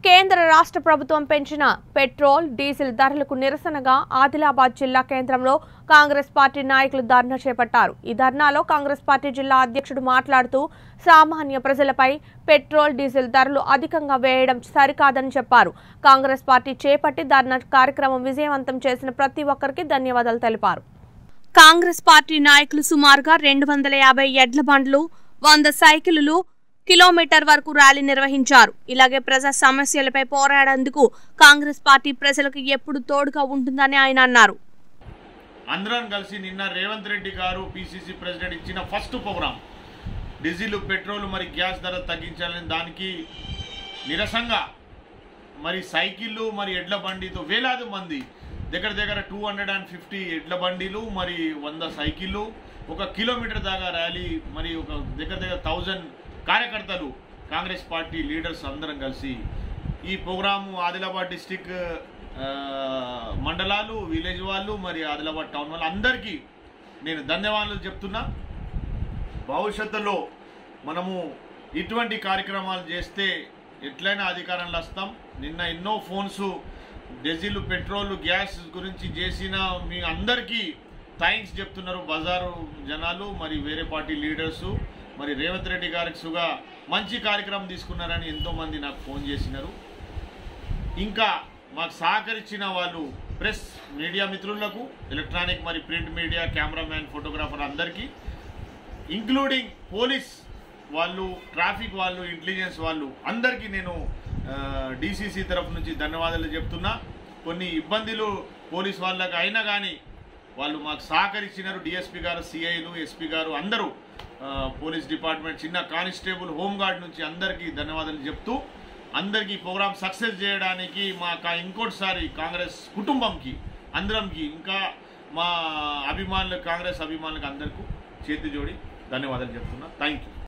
కేంద్ర రాష్ట్ర ప్రభుత్వం పెంచిన పెట్రోల్ డీజిల్ ధరలకు నిరసనగా ఆదిలాబాద్ జిల్లా కేంద్రంలో కాంగ్రెస్ పార్టీ నాయకులు ధర్నా చేపట్టారు ఈ ధర్నాలో కాంగ్రెస్ పార్టీ జిల్లా అధ్యక్షుడు మాట్లాడుతూ సామాన్య ప్రజలపై పెట్రోల్ డీజిల్ ధరలు అధికంగా వేయడం సరికాదని చెప్పారు కాంగ్రెస్ పార్టీ చేపట్టి ధర్నా కార్యక్రమం విజయవంతం చేసిన ప్రతి ఒక్కరికి ధన్యవాదాలు తెలిపారు కాంగ్రెస్ పార్టీ నాయకులు సుమారుగా రెండు వందల యాభై ఎడ్ల బండ్లు వంద సైకిళ్లు కిలోమీటర్ వరకు ర్యాలీ నిర్వహించారు ఇలాగే ప్రజా సమస్యలపై పోరాడేందుకు కాంగ్రెస్ పార్టీ ప్రజలకు ఎప్పుడు తోడుగా ఉంటుందని ఆయన అన్నారు అందరం కలిసి నిన్న రేవంత్ రెడ్డి గారు పిసిసి ప్రెసిడెంట్ ఇచ్చిన ఫస్ట్ ప్రోగ్రాం డీజిల్ పెట్రోల్ మరి గ్యాస్ ధర తగ్గించాలని దానికి నిరసంగా మరి సైకిళ్ళు మరి ఎడ్ల బండితో వేలాది మంది దగ్గర దగ్గర టూ హండ్రెడ్ అండ్ ఫిఫ్టీ ఎడ్ల బండిలు మరి వంద సైకిళ్ళు ఒక కిలోమీటర్ దాకా ర్యాలీ మరి ఒక దగ్గర దగ్గర థౌజండ్ కార్యకర్తలు కాంగ్రెస్ పార్టీ లీడర్స్ అందరం కలిసి ఈ ప్రోగ్రాము ఆదిలాబాద్ డిస్టిక్ మండలాలు విలేజ్ వాళ్ళు మరి ఆదిలాబాద్ టౌన్ వాళ్ళు అందరికీ నేను ధన్యవాదాలు చెప్తున్నా భవిష్యత్తులో మనము ఇటువంటి కార్యక్రమాలు చేస్తే ఎట్లయినా అధికారంలో వస్తాం నిన్న ఎన్నో ఫోన్స్ డీజిల్ పెట్రోల్ గ్యాస్ గురించి చేసిన మీ అందరికీ థ్యాంక్స్ చెప్తున్నారు బజారు జనాలు మరి వేరే పార్టీ లీడర్స్ మరి రేవంత్ రెడ్డి గారికి సుగా మంచి కార్యక్రమం తీసుకున్నారని ఎంతోమంది నాకు ఫోన్ చేసినారు ఇంకా మాకు సహకరించిన వాళ్ళు ప్రెస్ మీడియా మిత్రులకు ఎలక్ట్రానిక్ మరి ప్రింట్ మీడియా కెమెరామ్యాన్ ఫోటోగ్రాఫర్ అందరికీ ఇంక్లూడింగ్ పోలీస్ వాళ్ళు ట్రాఫిక్ వాళ్ళు ఇంటెలిజెన్స్ వాళ్ళు అందరికీ నేను డీసీసీ తరఫు నుంచి ధన్యవాదాలు చెప్తున్నా కొన్ని ఇబ్బందులు పోలీస్ వాళ్ళకి అయినా కానీ వాళ్ళు మాకు సహకరించినారు డిఎస్పీ గారు సిఐలు ఎస్పీ గారు అందరూ ఆ, పోలీస్ డిపార్ట్మెంట్ చిన్న కానిస్టేబుల్ హోంగార్డ్ నుంచి అందరికీ ధన్యవాదాలు చెప్తూ అందరికీ ప్రోగ్రామ్ సక్సెస్ చేయడానికి మా కా- ఇంకోటిసారి కాంగ్రెస్ కుటుంబంకి అందరంకి ఇంకా మా అభిమానులకు కాంగ్రెస్ అభిమానులకు అందరికీ చేతి జోడి ధన్యవాదాలు చెప్తున్నా థ్యాంక్ యూ